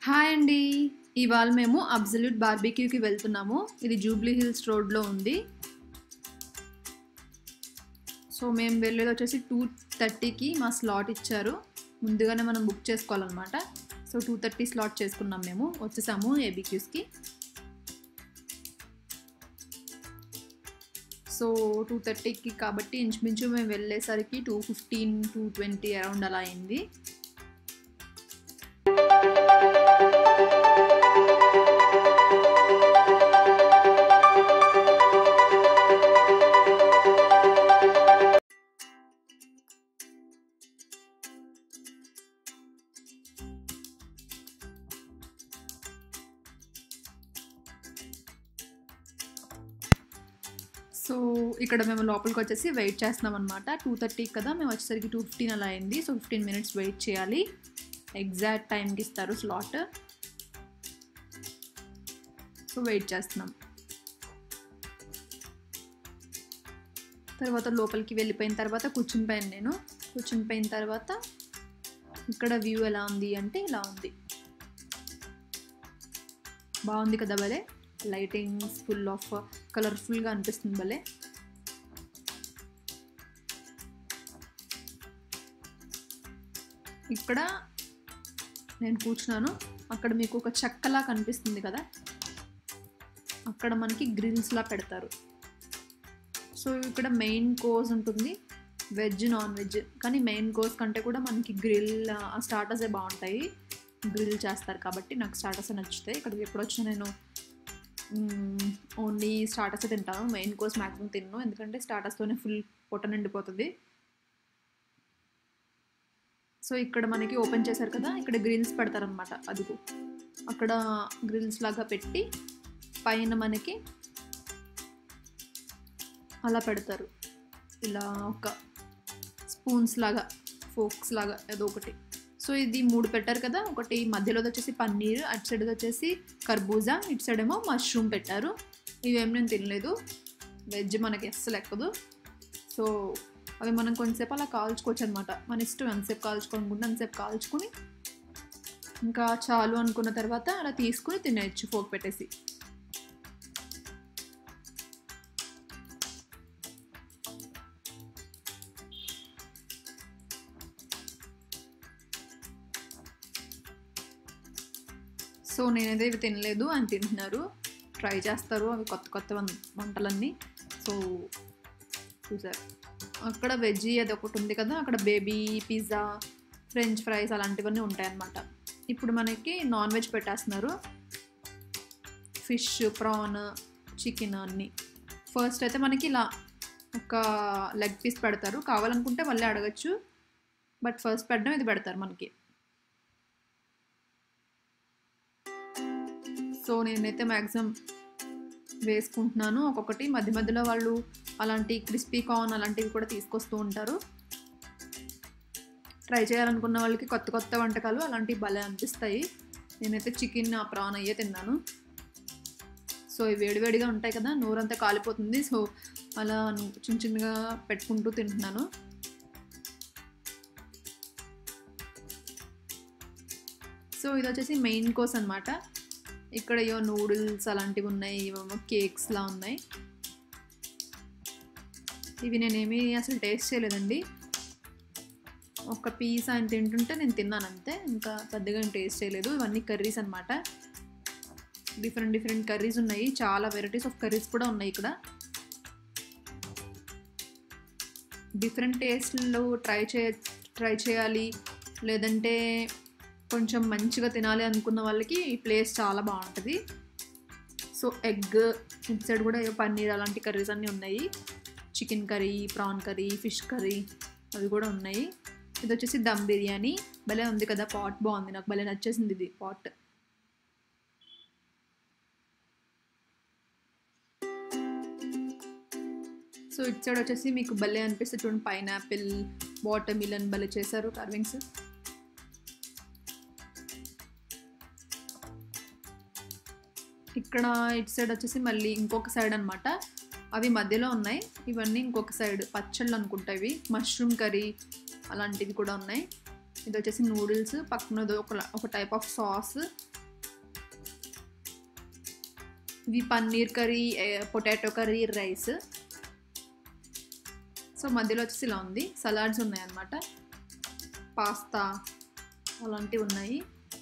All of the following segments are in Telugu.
హాయ్ అండి ఇవాళ మేము అబ్జల్యూట్ బార్బిక్యూకి వెళ్తున్నాము ఇది జూబ్లీ హిల్స్ రోడ్లో ఉంది సో మేము వెళ్ళేది వచ్చేసి టూ థర్టీకి మా స్లాట్ ఇచ్చారు ముందుగానే మనం బుక్ చేసుకోవాలన్నమాట సో టూ థర్టీ స్లాట్ చేసుకున్నాం మేము వచ్చేసాము ఏబిక్యూస్కి సో టూ థర్టీకి కాబట్టి ఇంచుమించు మేము వెళ్ళేసరికి two fifteen two twenty around అలా అయింది సో ఇక్కడ మేము లోపలికి వచ్చేసి వెయిట్ చేస్తున్నాం అనమాట టూ థర్టీకి కదా మేము వచ్చేసరికి టూ ఫిఫ్టీన్ అలా అయింది సో ఫిఫ్టీన్ మినిట్స్ వెయిట్ చేయాలి ఎగ్జాక్ట్ టైంకి ఇస్తారు స్లాట్ సో వెయిట్ చేస్తున్నాం తర్వాత లోపలికి వెళ్ళిపోయిన తర్వాత కూర్చునిపోయాను నేను కూర్చునిపోయిన తర్వాత ఇక్కడ వ్యూ ఎలా ఉంది అంటే ఇలా ఉంది బాగుంది కదా భలే లైటింగ్స్ ఫుల్ ఆఫ్ కలర్ఫుల్గా అనిపిస్తుంది భలే ఇక్కడ నేను కూర్చున్నాను అక్కడ మీకు ఒక చెక్కలా కనిపిస్తుంది కదా అక్కడ మనకి గ్రిల్స్లా పెడతారు సో ఇక్కడ మెయిన్ కోర్స్ ఉంటుంది వెజ్ నాన్ వెజ్ కానీ మెయిన్ కోర్స్ కంటే కూడా మనకి గ్రిల్ ఆ స్టార్టర్సే బాగుంటాయి గ్రిల్ చేస్తారు కాబట్టి నాకు స్టార్టర్స్ నచ్చుతాయి ఇక్కడికి ఎప్పుడు వచ్చినా నేను ఓన్లీ స్టార్టర్స్ తింటాను మెయిన్ కోర్స్ మ్యాక్సిమం తిన్ను ఎందుకంటే స్టార్టర్స్తోనే ఫుల్ పొట్ట నిండిపోతుంది సో ఇక్కడ మనకి ఓపెన్ చేశారు కదా ఇక్కడ గ్రిల్స్ పెడతారనమాట అదిగో అక్కడ గ్రిల్స్ లాగా పెట్టి పైన మనకి అలా పెడతారు ఇలా ఒక స్పూన్స్ లాగా ఫోక్స్ లాగా ఏదో ఒకటి సో ఇది మూడు పెట్టారు కదా ఒకటి మధ్యలో వచ్చేసి పన్నీర్ అటు సైడ్ వచ్చేసి కర్బూజా ఇటు సైడ్ ఏమో మష్రూమ్ పెట్టారు ఇవేం నేను తినలేదు వెజ్ మనకి అస్సలు ఎక్కదు సో అవి మనం కొంతసేపు అలా కాల్చుకోవచ్చు అనమాట మన ఇష్టం ఎంతసేపు కాల్చుకోనుకుంటే అంతసేపు కాల్చుకుని ఇంకా చాలు అనుకున్న తర్వాత అలా తీసుకుని తినేయచ్చు ఫోక్ పెట్టేసి సో నేనైతే ఇవి తినలేదు అని తింటున్నారు ట్రై చేస్తారు అవి కొత్త కొత్త వంటలన్నీ సో చూసారు అక్కడ వెజ్ అది ఒకటి ఉంది కదా అక్కడ బేబీ పిజ్జా ఫ్రెంచ్ ఫ్రైస్ అలాంటివన్నీ ఉంటాయన్నమాట ఇప్పుడు మనకి నాన్ వెజ్ పెట్టేస్తున్నారు ఫిష్ ప్రాన్ చికెన్ అన్నీ ఫస్ట్ అయితే మనకి ఇలా ఒక లెగ్ పీస్ పెడతారు కావాలనుకుంటే మళ్ళీ అడగచ్చు బట్ ఫస్ట్ పెట్టడం ఇది పెడతారు మనకి సో నేనైతే మ్యాక్సిమం వేసుకుంటున్నాను ఒక్కొక్కటి మధ్య మధ్యలో వాళ్ళు అలాంటి క్రిస్పీ కార్న్ అలాంటివి కూడా తీసుకొస్తూ ఉంటారు ట్రై చేయాలనుకున్న వాళ్ళకి కొత్త కొత్త వంటకాలు అలాంటివి భలే అనిపిస్తాయి నేనైతే చికెన్ ఆ ప్రాన్ అయ్యే తిన్నాను సో ఇవి వేడివేడిగా ఉంటాయి కదా నోరంతా కాలిపోతుంది సో అలా చిన్న చిన్నగా పెట్టుకుంటూ తింటున్నాను సో ఇది వచ్చేసి మెయిన్ కోర్స్ అనమాట ఇక్కడ ఏవో నూడిల్స్ అలాంటివి ఉన్నాయి ఏమో కేక్స్లా ఉన్నాయి ఇవి నేనేమి అసలు టేస్ట్ చేయలేదండి ఒక పీస్ ఆయన తింటుంటే నేను తిన్నాను అంతే ఇంకా పెద్దగా టేస్ట్ చేయలేదు ఇవన్నీ కర్రీస్ అనమాట డిఫరెంట్ డిఫరెంట్ కర్రీస్ ఉన్నాయి చాలా వెరైటీస్ ఆఫ్ కర్రీస్ కూడా ఉన్నాయి ఇక్కడ డిఫరెంట్ టేస్ట్లో ట్రై చే ట్రై చేయాలి లేదంటే కొంచెం మంచిగా తినాలి అనుకున్న వాళ్ళకి ఈ ప్లేస్ చాలా బాగుంటుంది సో ఎగ్ ఇటు సైడ్ కూడా పన్నీర్ అలాంటి కర్రీస్ అన్నీ ఉన్నాయి chicken curry prawn curry fish curry అవి కూడా ఉన్నాయి ఇది వచ్చేసి దమ్ బిర్యానీ భలే ఉంది కదా పాట్ బాగుంది నాకు భలే నచ్చేసింది ఇది పాట్ సో ఇటు సైడ్ వచ్చేసి మీకు భలే అనిపిస్తుంది చూడండి పైనాపిల్ వాటర్ మిలన్ భలే చేశారు కార్వింగ్స్ ఇక్కడ ఇటు సైడ్ వచ్చేసి మళ్ళీ ఇంకొక సైడ్ అనమాట అవి మధ్యలో ఉన్నాయి ఇవన్నీ ఇంకొక సైడ్ పచ్చళ్ళు అనుకుంటా ఇవి మష్రూమ్ కర్రీ అలాంటివి కూడా ఉన్నాయి ఇది వచ్చేసి నూడిల్స్ పక్కన ఒక ఒక టైప్ ఆఫ్ సాస్ ఇవి paneer curry potato curry rice so మధ్యలో వచ్చేసి ఇలా ఉంది సలాడ్స్ ఉన్నాయి అన్నమాట పాస్తా అలాంటివి ఉన్నాయి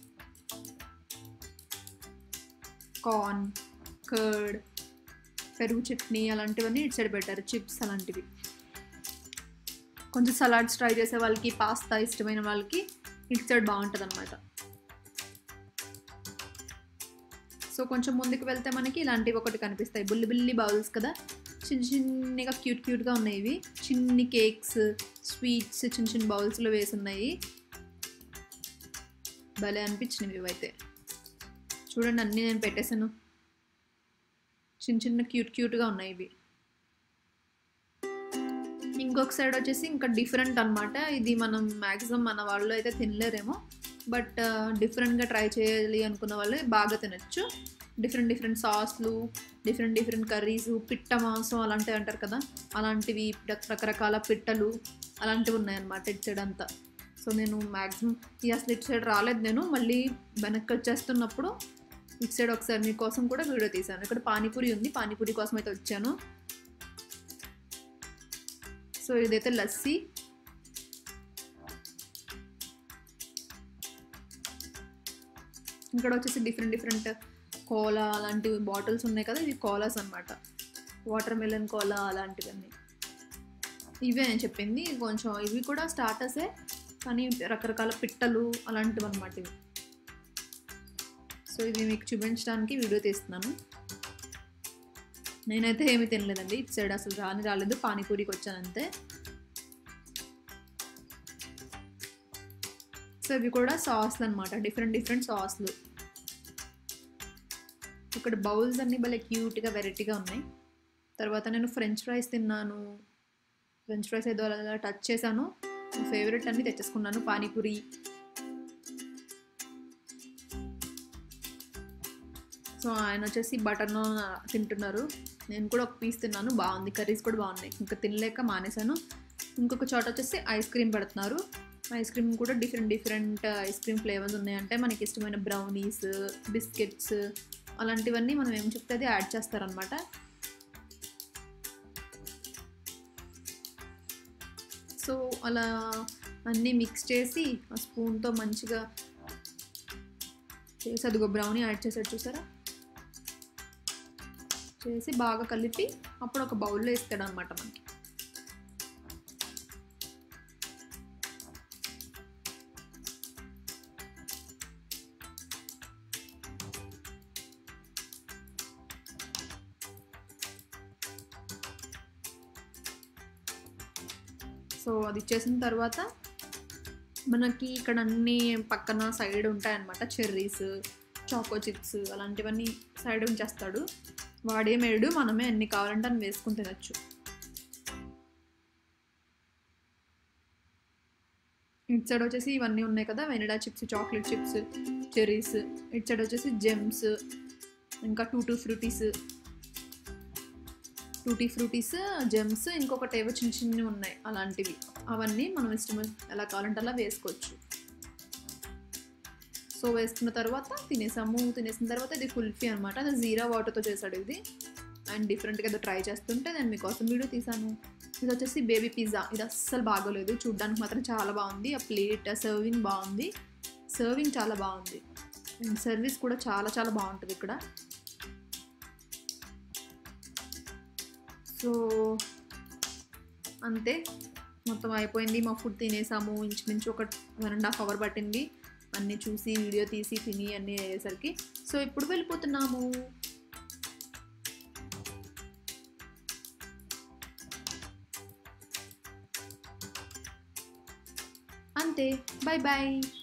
కార్న్ కర్డ్ పెరుగు చట్నీ అలాంటివన్నీ ఇటు సైడ్ పెట్టారు చిప్స్ అలాంటివి కొంచెం సలాడ్స్ ట్రై చేసే వాళ్ళకి పాస్తా ఇష్టమైన వాళ్ళకి ఇటు సైడ్ బాగుంటుంది అనమాట సో కొంచెం ముందుకు వెళ్తే మనకి ఇలాంటివి ఒకటి కనిపిస్తాయి బుల్లి బుల్లి బౌల్స్ కదా చిన్న చిన్నగా క్యూట్ క్యూట్గా ఉన్నాయి ఇవి చిన్ని కేక్స్ స్వీట్స్ చిన్న చిన్న బౌల్స్లో వేసి ఉన్నాయి భలే అనిపించినవి ఇవైతే చూడండి అన్నీ నేను పెట్టేశాను చిన్న చిన్న క్యూట్ క్యూట్గా ఉన్నాయి ఇవి ఇంకొక సైడ్ వచ్చేసి ఇంకా డిఫరెంట్ అనమాట ఇది మనం మ్యాక్సిమం మన వాళ్ళు అయితే తినలేరేమో బట్ డిఫరెంట్గా ట్రై చేయాలి అనుకున్న వాళ్ళు బాగా తినచ్చు డిఫరెంట్ డిఫరెంట్ సాస్లు డిఫరెంట్ డిఫరెంట్ కర్రీస్ పిట్ట మాంసం అలాంటివి అంటారు కదా అలాంటివి రకరకాల పిట్టలు అలాంటివి ఉన్నాయన్నమాట ఇటు సైడ్ అంతా సో నేను మ్యాక్సిమం ఈ అసలు ఇటు సైడ్ రాలేదు నేను మళ్ళీ వెనక్కి వచ్చేస్తున్నప్పుడు ఇటు సైడ్ ఒకసారి మీకోసం కూడా వీడియో తీశాను ఇక్కడ పానీపూరి ఉంది పానీపూరి కోసం అయితే వచ్చాను సో ఇదైతే లస్సీ ఇక్కడ వచ్చేసి డిఫరెంట్ డిఫరెంట్ కోలా అలాంటివి బాటిల్స్ ఉన్నాయి కదా ఇవి కోలాస్ అనమాట వాటర్ మెలన్ కోలా అలాంటివన్నీ ఇవే నేను చెప్పింది కొంచెం ఇవి కూడా స్టార్టర్సే కానీ రకరకాల పిట్టలు అలాంటివి అనమాట ఇవి సో ఇవి మీకు చూపించడానికి వీడియో తీస్తున్నాను నేనైతే ఏమి తినలేదండి ఇటు సైడ్ అసలు రాని రాలేదు పానీపూరికి వచ్చాను అంతే సో ఇవి కూడా సాస్లు అనమాట డిఫరెంట్ డిఫరెంట్ సాస్లు ఇక్కడ బౌల్స్ అన్నీ భలే క్యూట్గా వెరైటీగా ఉన్నాయి తర్వాత నేను ఫ్రెంచ్ ఫ్రైస్ తిన్నాను ఫ్రెంచ్ ఫ్రైస్ ఏదో అలా టచ్ చేశాను ఫేవరెట్ అన్ని తెచ్చేసుకున్నాను పానీపూరి సో ఆయన వచ్చేసి బటర్ నాన్ తింటున్నారు నేను కూడా ఒక పీస్ తిన్నాను బాగుంది కర్రీస్ కూడా బాగున్నాయి ఇంకా తినలేక మానేశాను ఇంకొక చోట వచ్చేసి ఐస్ క్రీమ్ పెడుతున్నారు ఐస్ క్రీమ్ కూడా different different ice cream flavours ఉన్నాయంటే మనకి ఇష్టమైన బ్రౌనీస్ బిస్కెట్స్ అలాంటివన్నీ మనం ఏం చెప్తే అది యాడ్ చేస్తారనమాట సో అలా అన్నీ మిక్స్ చేసి ఆ స్పూన్తో మంచిగా చేసి అదిగో బ్రౌనీ యాడ్ చేసాడు చూసారా చేసి బాగా కలిపి అప్పుడు ఒక బౌల్లో వేస్తాడు అనమాట మనకి సో అది ఇచ్చేసిన తర్వాత మనకి ఇక్కడ అన్ని పక్కన సైడ్ ఉంటాయన్నమాట చెర్రీస్ చాకో చిప్స్ అలాంటివన్నీ సైడ్ ఉంచేస్తాడు వాడే మేడు మనమే ఎన్ని కావాలంటే అని వేసుకుని తినచ్చు ఇటు సైడ్ వచ్చేసి ఇవన్నీ ఉన్నాయి కదా vanilla chips chocolate chips cherries ఇటు సైడ్ వచ్చేసి జెమ్స్ ఇంకా tutti frutties tutti frutties gems ఇంకొకటి ఏవో చిన్న చిన్నవి ఉన్నాయి అలాంటివి అవన్నీ మనం ఇష్టం ఎలా కావాలంటే అలా వేసుకోవచ్చు సో వేసుకున్న తర్వాత తినేసాము తినేసిన తర్వాత ఇది కుల్ఫీ అనమాట అది జీరా వాటర్తో చేశాడు ఇది అండ్ డిఫరెంట్గా ఏదో ట్రై చేస్తుంటే నేను మీకోసం వీడియో తీసాను ఇది వచ్చేసి బేబీ పిజ్జా ఇది అస్సలు బాగోలేదు చూడ్డానికి మాత్రం చాలా బాగుంది ఆ ప్లేట్ సర్వింగ్ బాగుంది సర్వింగ్ చాలా బాగుంది అండ్ సర్వీస్ కూడా చాలా చాలా బాగుంటుంది ఇక్కడ సో అంతే మొత్తం అయిపోయింది మా ఫుడ్ తినేసాము ఇంచుమించు ఒక వన్ అండ్ హాఫ్ అవర్ పట్టింది అన్నీ చూసి వీడియో తీసి తిని అన్నీ అయ్యేసరికి సో ఇప్పుడు వెళ్ళిపోతున్నాము అంతే బాయ్ బాయ్